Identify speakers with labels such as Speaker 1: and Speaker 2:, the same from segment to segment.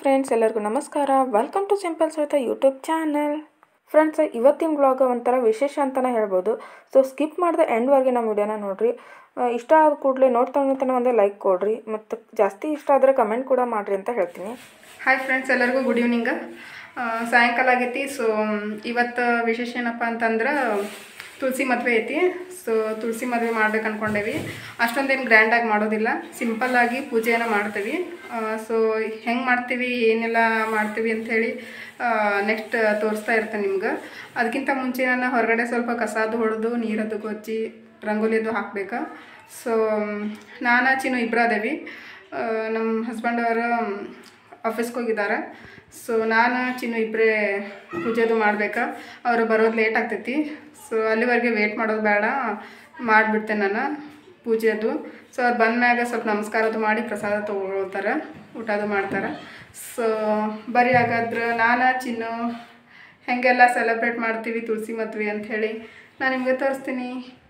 Speaker 1: friends ಎಲ್ಲರಿಗೂ ನಮಸ್ಕಾರ welcome to simple Shweta YouTube channel friends ಇವತ್ತಿನ ಬ್ಲಾಗ್ ಒಂಥರ ವಿಶೇಷ ಅಂತಲೇ ಹೇಳ್ಬೋದು ಸೊ ಸ್ಕಿಪ್ ಮಾಡಿದ ಎಂಡ್ವರೆಗೆ ನಮ್ಮ ವಿಡಿಯೋನ ನೋಡಿರಿ ಇಷ್ಟ ಆದ ಕೂಡಲೇ ನೋಡ್ತಾ ನೋಡ್ತಾನೆ ಒಂದು ಲೈಕ್ ಕೊಡ್ರಿ ಮತ್ತು ಜಾಸ್ತಿ ಇಷ್ಟ ಆದರೆ ಕಮೆಂಟ್ ಕೂಡ ಮಾಡಿರಿ ಅಂತ ಹೇಳ್ತೀನಿ
Speaker 2: ಹಾಯ್ ಫ್ರೆಂಡ್ಸ್ ಎಲ್ಲರಿಗೂ ಗುಡ್ ಈವ್ನಿಂಗ್ ಸಾಯಂಕಾಲ ಆಗೈತಿ ಸೊ ಇವತ್ತು ವಿಶೇಷ ಏನಪ್ಪ ಅಂತಂದ್ರೆ ತುಳಸಿ ಮದುವೆ ಐತಿ ಸೊ ತುಳಸಿ ಮದುವೆ ಮಾಡ್ಬೇಕು ಅಂದ್ಕೊಂಡೇವಿ ಅಷ್ಟೊಂದೇನು ಗ್ರ್ಯಾಂಡಾಗಿ ಮಾಡೋದಿಲ್ಲ ಸಿಂಪಲ್ಲಾಗಿ ಪೂಜೆಯನ್ನು ಮಾಡ್ತೀವಿ ಸೊ ಹೆಂಗೆ ಮಾಡ್ತೀವಿ ಏನೆಲ್ಲ ಮಾಡ್ತೀವಿ ಅಂಥೇಳಿ ನೆಕ್ಸ್ಟ್ ತೋರಿಸ್ತಾ ಇರ್ತೇನೆ ನಿಮ್ಗೆ ಅದಕ್ಕಿಂತ ಮುಂಚೆ ನಾನು ಹೊರಗಡೆ ಸ್ವಲ್ಪ ಕಸಾದು ಹೊಡೆದು ನೀರದ್ದು ಕೊಚ್ಚಿ ರಂಗೋಲಿದು ಹಾಕ್ಬೇಕು ಸೊ ನಾನು ಚಿನ್ನು ಇಬ್ಬರು ಅದೇವಿ ನಮ್ಮ ಹಸ್ಬೆಂಡ್ ಅವರು ಆಫೀಸ್ಗೆ ಹೋಗಿದ್ದಾರೆ ಸೊ ನಾನು ಚಿನ್ನು ಇಬ್ಬರೇ ಪೂಜೆದು ಮಾಡ್ಬೇಕಾ ಅವರು ಬರೋದು ಲೇಟ್ ಆಗ್ತೈತಿ ಸೊ ಅಲ್ಲಿವರೆಗೆ ವೇಟ್ ಮಾಡೋದು ಬೇಡ ಮಾಡಿಬಿಡ್ತೇನೆ ನಾನು ಪೂಜೆದು ಸೊ ಅವ್ರು ಬಂದ್ಮ್ಯಾಗ ಸ್ವಲ್ಪ ನಮಸ್ಕಾರದು ಮಾಡಿ ಪ್ರಸಾದ ತೊಗೊಳ್ತಾರೆ ಊಟದು ಮಾಡ್ತಾರೆ ಸೊ ಬರೀ ಹಾಗಾದ್ರೆ ನಾನು ಚಿನ್ನು ಹೆಂಗೆಲ್ಲ ಸೆಲೆಬ್ರೇಟ್ ಮಾಡ್ತೀವಿ ತುಳಸಿ ಮದ್ವೆ ಅಂಥೇಳಿ ನಾನು ನಿಮಗೆ ತೋರಿಸ್ತೀನಿ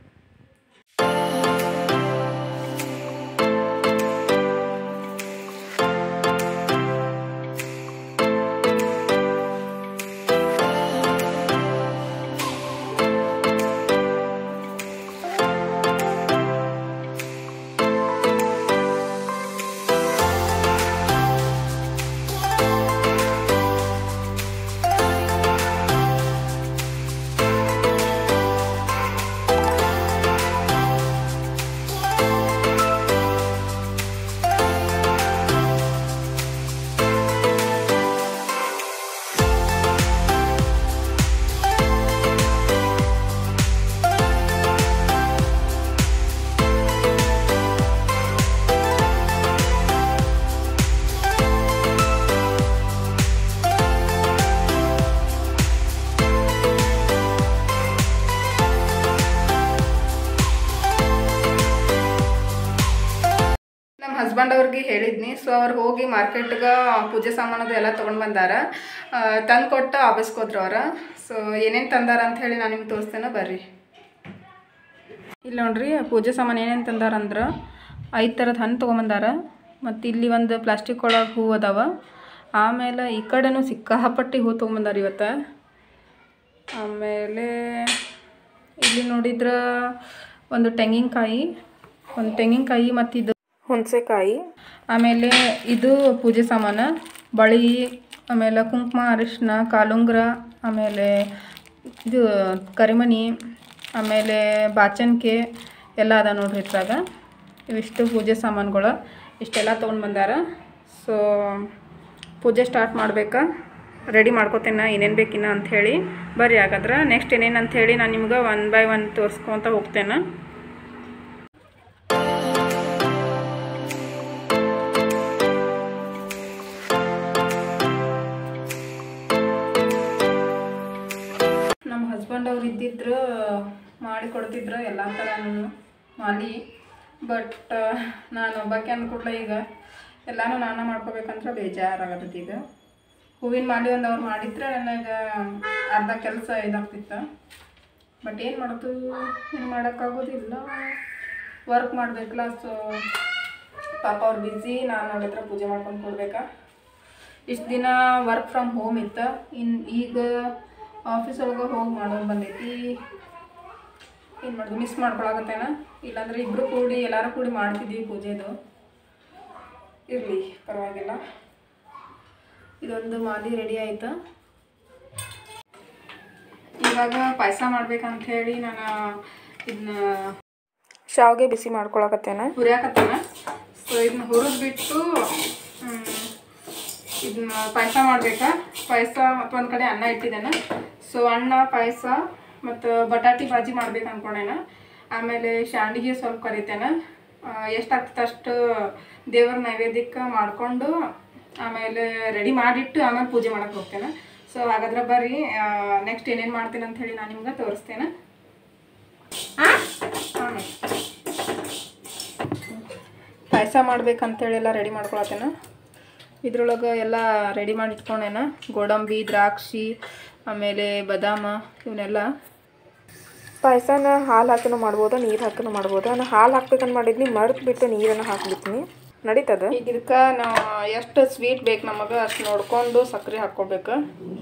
Speaker 2: ನಮ್ಮ ಹಸ್ಬೆಂಡ್ ಅವ್ರಿಗೆ ಹೇಳಿದ್ನಿ ಸೊ ಅವ್ರು ಹೋಗಿ ಮಾರ್ಕೆಟ್ಗೆ ಪೂಜೆ ಸಾಮಾನದು ಎಲ್ಲ ತೊಗೊಂಡು ಬಂದಾರ ತಂದು ಕೊಟ್ಟು ಆಫೀಸ್ಗೆ ಹೋದ್ರು ಅವ್ರ ಸೊ ಏನೇನು ತಂದಾರ ಅಂತ ಹೇಳಿ ನಾನು ನಿಮ್ಗೆ ತೋರಿಸ್ತೇನೆ ಬರ್ರಿ ಇಲ್ಲಿ ನೋಡ್ರಿ ಪೂಜೆ ಸಾಮಾನು ಏನೇನು ತಂದಾರ ಅಂದ್ರೆ ಐದು ಥರದ ಹಣ್ಣು ತೊಗೊಂಬಂದಾರ ಮತ್ತು ಇಲ್ಲಿ ಒಂದು ಪ್ಲಾಸ್ಟಿಕ್ ಒಳಗೆ ಹೂ ಅದಾವ ಆಮೇಲೆ ಈ ಕಡೆನೂ ಸಿಕ್ಕಾಪಟ್ಟಿ ಹೂ ತೊಗೊಂಬಂದಾರ ಇವತ್ತು ಆಮೇಲೆ ಇಲ್ಲಿ ನೋಡಿದ್ರೆ ಒಂದು ತೆಂಗಿನಕಾಯಿ ಒಂದು ತೆಂಗಿನಕಾಯಿ ಮತ್ತು ಇದು
Speaker 1: ಹುಣಸೆಕಾಯಿ
Speaker 2: ಆಮೇಲೆ ಇದು ಪೂಜೆ ಸಾಮಾನು ಬಳಿ ಆಮೇಲೆ ಕುಂಕುಮ ಅರಿಶಿನ ಕಾಲುಂಗ್ರ ಆಮೇಲೆ ಇದು ಕರಿಮಣಿ ಆಮೇಲೆ ಬಾಚಣಿಕೆ ಎಲ್ಲ ಅದ ನೋಡ್ರಿ ಇದ್ರಾಗ ಇವಿಷ್ಟು ಪೂಜೆ ಸಾಮಾನುಗಳು ಇಷ್ಟೆಲ್ಲ ತೊಗೊಂಡು ಬಂದಾರ ಸೊ ಪೂಜೆ ಸ್ಟಾರ್ಟ್ ಮಾಡ್ಬೇಕಾ ರೆಡಿ ಮಾಡ್ಕೋತೇನೆ ಏನೇನು ಬೇಕಿನ್ನ ಅಂಥೇಳಿ ಬರ್ರಿ ಹಾಗಾದ್ರೆ ನೆಕ್ಸ್ಟ್ ಏನೇನು ಅಂಥೇಳಿ ನಾನು ನಿಮ್ಗೆ ಒನ್ ಬೈ ಒನ್ ತೋರಿಸ್ಕೊತ ಹೋಗ್ತೇನೆ ನಮ್ಮ ಹಸ್ಬೆಂಡ್ ಅವ್ರು ಇದ್ದಿದ್ರು ಮಾಡಿ ಕೊಡ್ತಿದ್ರು ಎಲ್ಲ ಥರನೂ ಮಾಲಿ ಬಟ್ ನಾನು ಒಬ್ಬಾಕೆ ಅಂದ್ಕೂಡ್ಲೆ ಈಗ ಎಲ್ಲನೂ ನಾನು ಮಾಡ್ಕೋಬೇಕಂದ್ರೆ ಬೇಜಾರಾಗತ್ತೈತಿ ಈಗ ಹೂವಿನ ಮಾಲಿ ಒಂದು ಅವ್ರು ಮಾಡಿದ್ರೆ ನನಗೆ ಅರ್ಧ ಕೆಲಸ ಇದಾಗ್ತಿತ್ತು ಬಟ್ ಏನು ಮಾಡೋದು ಏನು ಮಾಡೋಕ್ಕಾಗೋದಿಲ್ಲ ವರ್ಕ್ ಮಾಡಬೇಕಲ್ಲ ಸೊ ಪಾಪ ಅವ್ರು ಬ್ಯುಸಿ ನಾನು ನೋಡಿದ್ರೆ ಪೂಜೆ ಮಾಡ್ಕೊಂಡು ಕೊಡ್ಬೇಕಾ ಇಷ್ಟು ದಿನ ವರ್ಕ್ ಫ್ರಮ್ ಹೋಮ್ ಇತ್ತು ಇನ್ನು ಈಗ ಆಫೀಸ್ ಒಳಗೆ ಹೋಗಿ ಮಾಡೋದು ಬಂದೈತಿ ಏನು ಮಾಡೋದು ಮಿಸ್ ಮಾಡ್ಕೊಳಕತ್ತೇನ ಇಲ್ಲಾಂದ್ರೆ ಇಬ್ಬರು ಕೂಡಿ ಎಲ್ಲರೂ ಕೂಡಿ ಮಾಡ್ತಿದ್ವಿ ಪೂಜೆದು ಇರಲಿ ಪರವಾಗಿಲ್ಲ ಇದೊಂದು ಮಾಲಿ ರೆಡಿ ಆಯ್ತು ಇವಾಗ ಪಾಯಸ ಮಾಡ್ಬೇಕಂತ ಹೇಳಿ ನಾನು ಇದನ್ನ
Speaker 1: ಶಾವಿಗೆ ಬಿಸಿ ಮಾಡ್ಕೊಳಕತ್ತೇನೆ
Speaker 2: ಹುರಿಯಾಕತ್ತಾನ ಸೊ ಇದನ್ನ ಹುರಿದು ಬಿಟ್ಟು ಇದನ್ನ ಪಾಯಸ ಮಾಡ್ಬೇಕಾ ಪಾಯಸ ಮತ್ತು ಒಂದು ಕಡೆ ಅನ್ನ ಇಟ್ಟಿದ್ದೇನೆ ಸೊ ಅನ್ನ ಪಾಯಸ ಮತ್ತು ಬಟಾಟಿ ಬಾಜಿ ಮಾಡ್ಬೇಕು ಅಂದ್ಕೊಂಡೇನ ಆಮೇಲೆ ಶಾಂಡಿಗೆ ಸ್ವಲ್ಪ ಕರಿತೇನೆ ಎಷ್ಟಾಗ್ತದೆ ಅಷ್ಟು ದೇವ್ರ ನೈವೇದ್ಯಕ್ಕೆ ಮಾಡಿಕೊಂಡು ಆಮೇಲೆ ರೆಡಿ ಮಾಡಿಟ್ಟು ಆಮೇಲೆ ಪೂಜೆ ಮಾಡಕ್ಕೆ ಹೋಗ್ತೇನೆ ಸೊ ಹಾಗಾದ್ರೆ ಬರ್ರಿ ನೆಕ್ಸ್ಟ್ ಏನೇನು ಮಾಡ್ತೀನಿ ಅಂತ ಹೇಳಿ ನಾನು ನಿಮ್ಗೆ ತೋರಿಸ್ತೇನೆ ಆಮೇಲೆ ಪಾಯಸ ಮಾಡ್ಬೇಕಂತೇಳಿ ಎಲ್ಲ ರೆಡಿ ಮಾಡ್ಕೊಳತ್ತೇನೆ ಇದ್ರೊಳಗೆ ಎಲ್ಲ ರೆಡಿ ಮಾಡಿ ಇಟ್ಕೊಂಡೇನ ಗೋಡಂಬಿ ದ್ರಾಕ್ಷಿ ಆಮೇಲೆ ಬದಾಮ ಇವನ್ನೆಲ್ಲ
Speaker 1: ಪಾಯಸನ ಹಾಲು ಹಾಕಿನೂ ಮಾಡ್ಬೋದು ನೀರು ಹಾಕಿನೂ ಮಾಡ್ಬೋದು ನಾನು ಹಾಲು ಹಾಕ್ಬೇಕಂತ ಮಾಡಿದ್ನಿ ಮರ್ತು ಬಿಟ್ಟು ನೀರನ್ನು ಹಾಕ್ಬಿಡ್ತೀನಿ ನಡೀತದ
Speaker 2: ಈಗ ಇದಕ್ಕೆ ನಾವು ಎಷ್ಟು ಸ್ವೀಟ್ ಬೇಕು ನಮಗೆ ಅಷ್ಟು ನೋಡ್ಕೊಂಡು ಸಕ್ಕರೆ ಹಾಕ್ಕೋಬೇಕು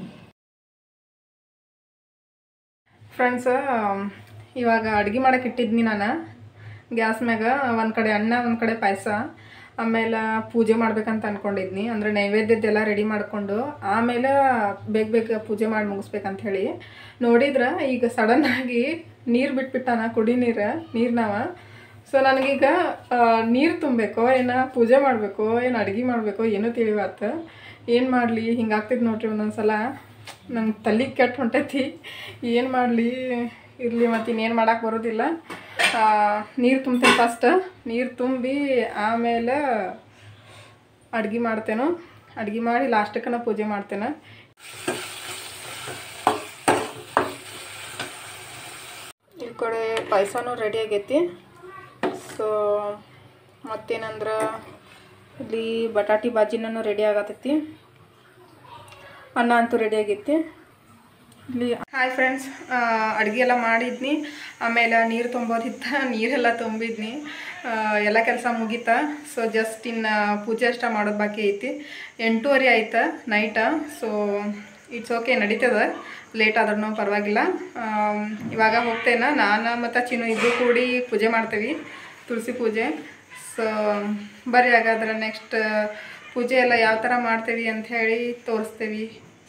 Speaker 2: ಫ್ರೆಂಡ್ಸ್ ಇವಾಗ ಅಡುಗೆ ಮಾಡಕ್ಕೆ ಇಟ್ಟಿದ್ನಿ ನಾನು ಗ್ಯಾಸ್ ಮ್ಯಾಗ ಒಂದು ಕಡೆ ಅನ್ನ ಒಂದು ಕಡೆ ಪಾಯಸ ಆಮೇಲೆ ಪೂಜೆ ಮಾಡ್ಬೇಕಂತ ಅಂದ್ಕೊಂಡಿದ್ನಿ ಅಂದರೆ ನೈವೇದ್ಯದ್ದೆಲ್ಲ ರೆಡಿ ಮಾಡಿಕೊಂಡು ಆಮೇಲೆ ಬೇಗ ಬೇಗ ಪೂಜೆ ಮಾಡಿ ಮುಗಿಸ್ಬೇಕಂತ ಹೇಳಿ ನೋಡಿದ್ರೆ ಈಗ ಸಡನ್ನಾಗಿ ನೀರು ಬಿಟ್ಬಿಟ್ಟಾನ ಕುಡಿ ನೀರು ನೀರ್ನವ ಸೊ ನನಗೀಗ ನೀರು ತುಂಬಬೇಕೋ ಏನೋ ಪೂಜೆ ಮಾಡಬೇಕೋ ಏನು ಅಡುಗೆ ಮಾಡಬೇಕೋ ಏನೂ ತಿಳಿವಾತ ಏನು ಮಾಡಲಿ ಹಿಂಗಾಗ್ತಿದ್ದು ನೋಡ್ರಿ ಒಂದೊಂದು ನಂಗೆ ತಲೆ ಕೆಟ್ಟು ಹೊಂಟೈತಿ ಏನು ಮಾಡಲಿ ಇರಲಿ ಮತ್ತು ಇನ್ನೇನು ಮಾಡೋಕೆ ಬರೋದಿಲ್ಲ ನೀರು ತುಂಬ್ತೀನಿ ಫಸ್ಟ್ ನೀರು ತುಂಬಿ ಆಮೇಲೆ ಅಡ್ಗೆ ಮಾಡ್ತೇನೆ ಅಡ್ಗೆ ಮಾಡಿ ಲಾಸ್ಟಕ್ಕೆ ನಾ ಪೂಜೆ ಮಾಡ್ತೇನೆ ಈ ಕಡೆ ಪಾಯಸನೂ ರೆಡಿ ಆಗೈತಿ ಸೊ ಮತ್ತೇನಂದ್ರೆ ಇಲ್ಲಿ ಬಟಾಟಿ ಬಾಜಿನೂ ರೆಡಿ ಆಗತೈತಿ ಅನ್ನ ಅಂತೂ ರೆಡಿ ಆಗೈತಿ ಇಲ್ಲಿ ಹಾಯ್ ಫ್ರೆಂಡ್ಸ್ ಅಡುಗೆ ಎಲ್ಲ ಮಾಡಿದ್ನಿ ಆಮೇಲೆ ನೀರು ತುಂಬೋದಿತ್ತ ನೀರೆಲ್ಲ ತುಂಬಿದ್ನಿ ಆ, ಎಲ್ಲ ಕೆಲಸ ಮುಗೀತಾ ಸೊ ಜಸ್ಟ್ ಇನ್ನು ಪೂಜೆ ಅಷ್ಟ ಮಾಡೋದು ಬಾಕಿ ಐತಿ ಎಂಟೂವರೆ ಆಯ್ತಾ ನೈಟ ಸೊ ಇಟ್ಸ್ ಓಕೆ ನಡೀತದ ಲೇಟ್ ಆದ್ರೂ ಪರವಾಗಿಲ್ಲ ಆಮ್, ಇವಾಗ ಹೋಗ್ತೇನೆ ನಾನು ಮತ್ತು ಚಿನ್ನು ಇಬ್ಬರು ಕೂಡಿ ಪೂಜೆ ಮಾಡ್ತೀವಿ ತುಳಸಿ ಪೂಜೆ ಸೊ ಬರ್ರಿ ಹಾಗಾದ್ರೆ ನೆಕ್ಸ್ಟ್ ಪೂಜೆ ಎಲ್ಲ ಯಾವ ಥರ ಮಾಡ್ತೀವಿ ಅಂತ ಹೇಳಿ ತೋರಿಸ್ತೀವಿ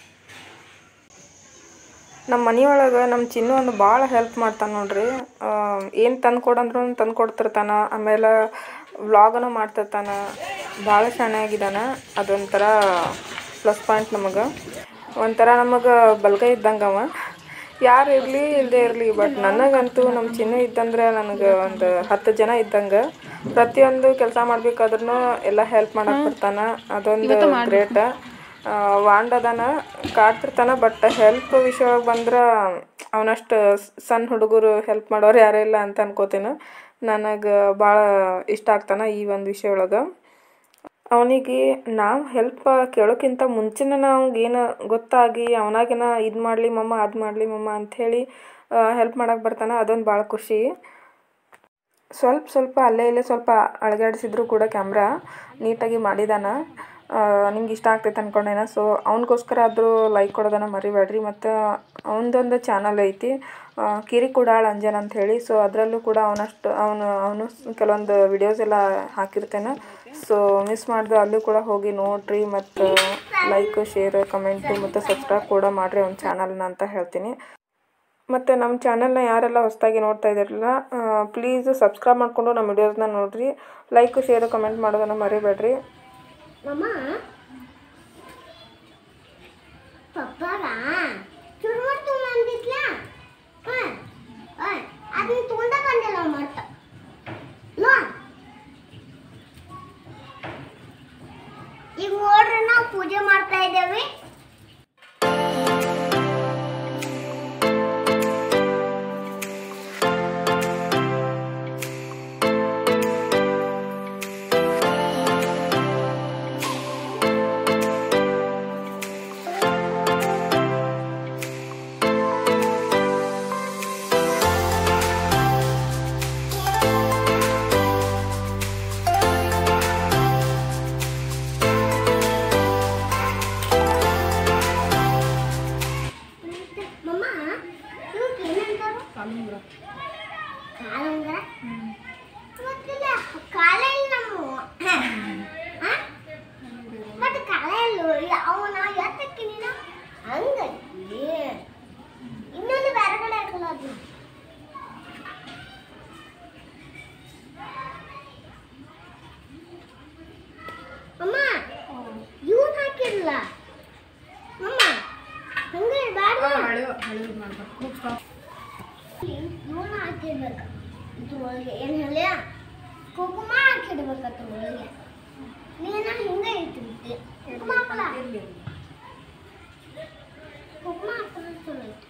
Speaker 1: ನಮ್ಮ ಮನೆಯೊಳಗೆ ನಮ್ಮ ಚಿನ್ನು ಒಂದು ಭಾಳ ಹೆಲ್ಪ್ ಮಾಡ್ತಾನೆ ನೋಡ್ರಿ ಏನು ತಂದು ಕೊಡಂದ್ರೂ ತಂದು ಕೊಡ್ತಿರ್ತಾನೆ ಆಮೇಲೆ ವ್ಲಾಗನು ಮಾಡ್ತಿರ್ತಾನೆ ಭಾಳ ಚೆನ್ನಾಗಿದ್ದಾನೆ ಅದೊಂಥರ ಪ್ಲಸ್ ಪಾಯಿಂಟ್ ನಮಗೆ ಒಂಥರ ನಮಗೆ ಬಲ್ಗೈ ಇದ್ದಂಗೆ ಅವ ಯಾರು ಇರಲಿ ಇಲ್ಲದೆ ಇರಲಿ ಬಟ್ ನನಗಂತೂ ನಮ್ಮ ಚಿನ್ನು ಇದ್ದಂದ್ರೆ ನನಗೆ ಒಂದು ಹತ್ತು ಜನ ಇದ್ದಂಗೆ ಪ್ರತಿಯೊಂದು ಕೆಲಸ ಮಾಡ್ಬೇಕಾದ್ರೂ ಎಲ್ಲ ಹೆಲ್ಪ್ ಮಾಡಕ್ಕೆ ಬರ್ತಾನೆ ಅದೊಂದು ಗ್ರೇಟ್ ವಾಂಡದನ ಕಾಡ್ತಿರ್ತಾನ ಬಟ್ ಹೆಲ್ಪ್ ವಿಷಯ ಒಳಗೆ ಬಂದ್ರೆ ಅವನಷ್ಟು ಸಣ್ಣ ಹುಡುಗರು ಹೆಲ್ಪ್ ಮಾಡೋರು ಯಾರೂ ಇಲ್ಲ ಅಂತ ಅನ್ಕೋತೀನಿ ನನಗೆ ಭಾಳ ಇಷ್ಟ ಆಗ್ತಾನೆ ಈ ಒಂದು ವಿಷಯ ಒಳಗೆ ಅವನಿಗೆ ನಾವು ಹೆಲ್ಪ್ ಕೇಳೋಕ್ಕಿಂತ ಮುಂಚೆನೇ ಅವ್ನಿಗೆ ಏನು ಗೊತ್ತಾಗಿ ಅವನಾಗೇನ ಇದು ಮಾಡಲಿ ಮಮ್ಮ ಅದು ಮಾಡಲಿ ಮಮ್ಮ ಅಂಥೇಳಿ ಹೆಲ್ಪ್ ಮಾಡಕ್ಕೆ ಬರ್ತಾನೆ ಅದೊಂದು ಭಾಳ ಖುಷಿ ಸ್ವಲ್ಪ ಸ್ವಲ್ಪ ಅಲ್ಲೇ ಇಲ್ಲೇ ಸ್ವಲ್ಪ ಅಳಗಾಡಿಸಿದ್ರು ಕೂಡ ಕ್ಯಾಮ್ರಾ ನೀಟಾಗಿ ಮಾಡಿದಾನ ನಿಮ್ಗೆ ಇಷ್ಟ ಆಗ್ತೈತೆ ಅನ್ಕೊಂಡೇನ ಸೊ ಅವನಿಗೋಸ್ಕರ ಆದರೂ ಲೈಕ್ ಕೊಡೋದನ್ನ ಮರಿಬೇಡ್ರಿ ಮತ್ತು ಅವನದೊಂದು ಚಾನಲ್ ಐತಿ ಆ, ಕಿರಿ ಕುಡಾಳ್ ಅಂಜನ್ ಅಂತ ಹೇಳಿ ಸೊ ಅದರಲ್ಲೂ ಕೂಡ ಅವನಷ್ಟು ಅವನು ಅವನು ಕೆಲವೊಂದು ವಿಡಿಯೋಸ್ ಎಲ್ಲ ಹಾಕಿರ್ತೇನೆ ಸೊ ಮಿಸ್ ಮಾಡಿದೆ ಅಲ್ಲೂ ಕೂಡ ಹೋಗಿ ನೋಡ್ರಿ ಮತ್ತು ಲೈಕ್ ಶೇರ್ ಕಮೆಂಟು ಮತ್ತು ಸಬ್ಸ್ಕ್ರೈಬ್ ಕೂಡ ಮಾಡಿರಿ ಅವ್ನ ಚಾನಲ್ನ ಅಂತ ಹೇಳ್ತೀನಿ ಮತ್ತು ನಮ್ಮ ಚಾನಲ್ನ ಯಾರೆಲ್ಲ ಹೊಸದಾಗಿ ನೋಡ್ತಾ ಇದ್ದೀರಲ್ಲ ಪ್ಲೀಸ್ ಸಬ್ಸ್ಕ್ರೈಬ್ ಮಾಡಿಕೊಂಡು ನಮ್ಮ ವಿಡಿಯೋಸ್ನ ನೋಡಿರಿ ಲೈಕ್ ಶೇರ್ ಕಮೆಂಟ್ ಮಾಡೋದನ್ನು ಮರಿಬೇಡ್ರಿ
Speaker 3: ಮಮ್ಮ ಪಪ್ಪಾಗ ಚುರುಮುರು ತುಂಬಂದಿದ್ಲ ಅದನ್ನ ತಗೊಂಡ ಬಂದಿಲ್ಲ ಮತ್ತ ನೋ ಈಗ ನೋಡ್ರಿ ನಾವು ಪೂಜೆ ಮಾಡ್ತಾ ಇದ್ದೇವೆ ಮಮ್ಮ ಇವಕ್ಕೆ ಏನಂತಾರು ಕಾಲಂಗ್ರ ಗೊತ್ತಿಲ್ಲ ಕಾಲ ಇಲ್ಲ ನಮ್ಮ ಮತ್ತೆ ಕಾಲ ಇಲ್ಲ ಅವನ ಎತ್ತಕ್ಕೆ ನೀನು ಹಂಗಲ್ಲಿ ಇನ್ನೊಂದು ಬೇರೆ ಕಡೆ ಹಾಕಲ್ಲ ಅದು ಅಮ್ಮ ಇವನ್ ಹಾಕಿರಲ್ಲ ಅಮ್ಮ ಹಂಗೆ ಬೇಡ ಇವನ್ನ ಹಾಕಿರ್ಬೇಕು ಇದ್ರೊಳಗೆ ಏನು ಹೇಳಿ ಕುಂಕುಮ ಹಾಕಿಡ್ಬೇಕು ಅದ್ರೊಳಗೆ ನೀನ ಹಿಂಗೆ ಇಟ್ಟಿರ್ತಿ ಕುಂಕುಮ ಹಾಕಲ್ಲ ಕುಂಕುಮ ಹಾಕಿದ್ರೆ ಚಲೋ ಐತಿ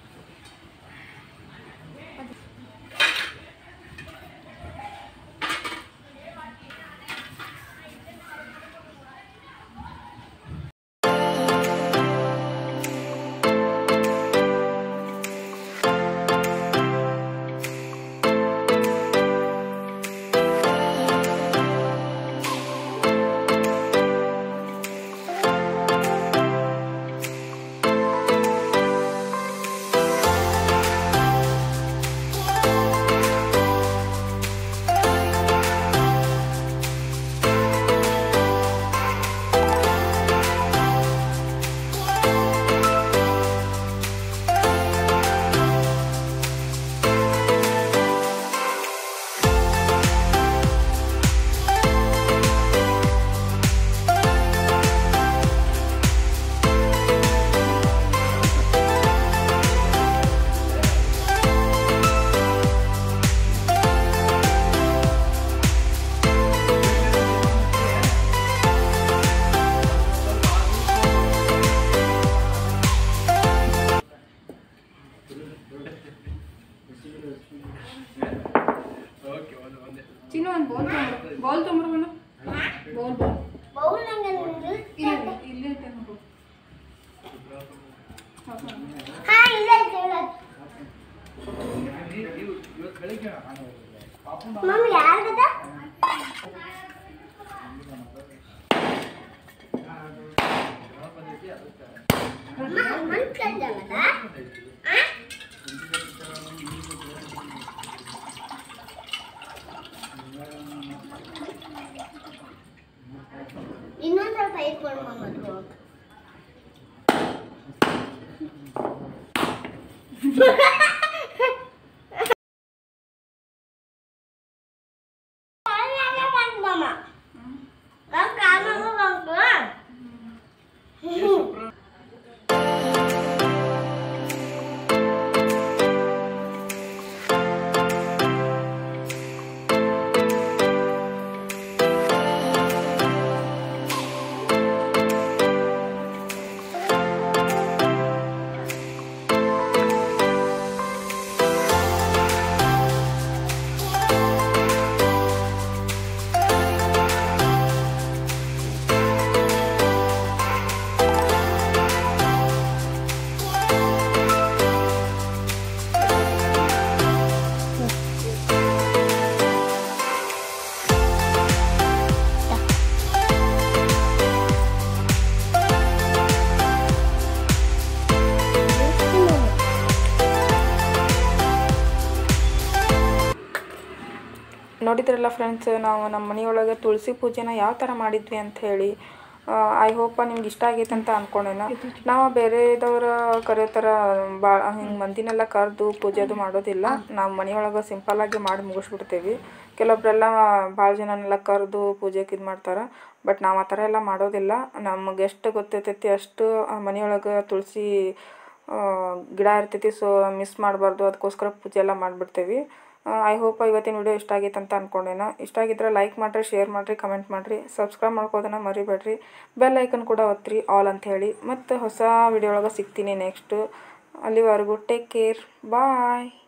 Speaker 2: ಚಿನ್ನು ಒಂದು ಬೌಲ್ ತೊಗೊಂಬರು ಬೌಲ್ ತೊಗೊಂಬರು ಒಂದು ಬೌಲ್ ಬೌಲ್
Speaker 3: ಬೌಲ್ ನಂಗೆ
Speaker 2: ಇಲ್ಲಿ ಇಲ್ಲಿ ಐತೆ ನೋಡು
Speaker 3: ಹಾ ಇಲ್ಲ ಇಲ್ಲ ಮಮ್ಮಿ ಯಾರ್ಗದ ಇನ್ನೊಂದ್ ಸ್ವಲ್ಪ ಇಟ್ಕೊಂಡು ಮಮ್ಮದು ಮಾಮ ನಮ್ ಕಾಲ ಬಂತು
Speaker 1: ನೋಡಿದ್ರಲ್ಲ ಫ್ರೆಂಡ್ಸ್ ನಾವು ನಮ್ಮ ಮನೆಯೊಳಗೆ ತುಳಸಿ ಪೂಜೆನ ಯಾವ ಥರ ಮಾಡಿದ್ವಿ ಅಂತ ಹೇಳಿ ಐ ಹೋಪ ನಿಮ್ಗೆ ಇಷ್ಟ ಆಗೈತೆ ಅಂತ ಅಂದ್ಕೊಂಡೇನ ನಾವು ಬೇರೆದವ್ರ ಕರೆಯೋ ಥರ ಭಾಳ ಹಿಂಗೆ ಮಂದಿನೆಲ್ಲ ಕರೆದು ಪೂಜೆ ಅದು ಮಾಡೋದಿಲ್ಲ ನಾವು ಮನೆಯೊಳಗೆ ಸಿಂಪಲ್ಲಾಗಿ ಮಾಡಿ ಮುಗಿಸ್ಬಿಡ್ತೇವೆ ಕೆಲವೊಬ್ರೆಲ್ಲ ಭಾಳ ಜನನೆಲ್ಲ ಕರೆದು ಪೂಜೆಗೆ ಇದು ಮಾಡ್ತಾರೆ ಬಟ್ ನಾವು ಆ ಥರ ಎಲ್ಲ ಮಾಡೋದಿಲ್ಲ ನಮಗೆ ಎಷ್ಟು ಗೊತ್ತಿರ್ತೈತಿ ಅಷ್ಟು ಆ ಮನೆಯೊಳಗೆ ತುಳಸಿ ಆ, ಗಿಡ ಇರ್ತೈತಿ ಸೊ ಮಿಸ್ ಮಾಡಬಾರ್ದು ಅದಕ್ಕೋಸ್ಕರ ಪೂಜೆ ಎಲ್ಲ ಮಾಡಿಬಿಡ್ತೇವೆ ಐ ಹೋಪ್ ಇವತ್ತಿನ ವಿಡಿಯೋ ಇಷ್ಟ ಆಗೈತೆ ಅಂತ ಅಂದ್ಕೊಂಡೇನ ಇಷ್ಟ ಆಗಿದ್ರೆ ಲೈಕ್ ಮಾಡಿರಿ ಶೇರ್ ಮಾಡಿರಿ ಕಮೆಂಟ್ ಮಾಡಿರಿ ಸಬ್ಸ್ಕ್ರೈಬ್ ಮಾಡ್ಕೋದನ್ನ ಮರಿಬೇಡ್ರಿ ಬೆಲ್ ಐಕನ್ ಕೂಡ ಒತ್ತಿರಿ ಆಲ್ ಅಂತ ಹೇಳಿ ಮತ್ತು ಹೊಸ ವಿಡಿಯೋ ಒಳಗೆ ಸಿಗ್ತೀನಿ ನೆಕ್ಸ್ಟು ಅಲ್ಲಿವರೆಗೂ ಟೇಕ್ ಕೇರ್ ಬಾಯ್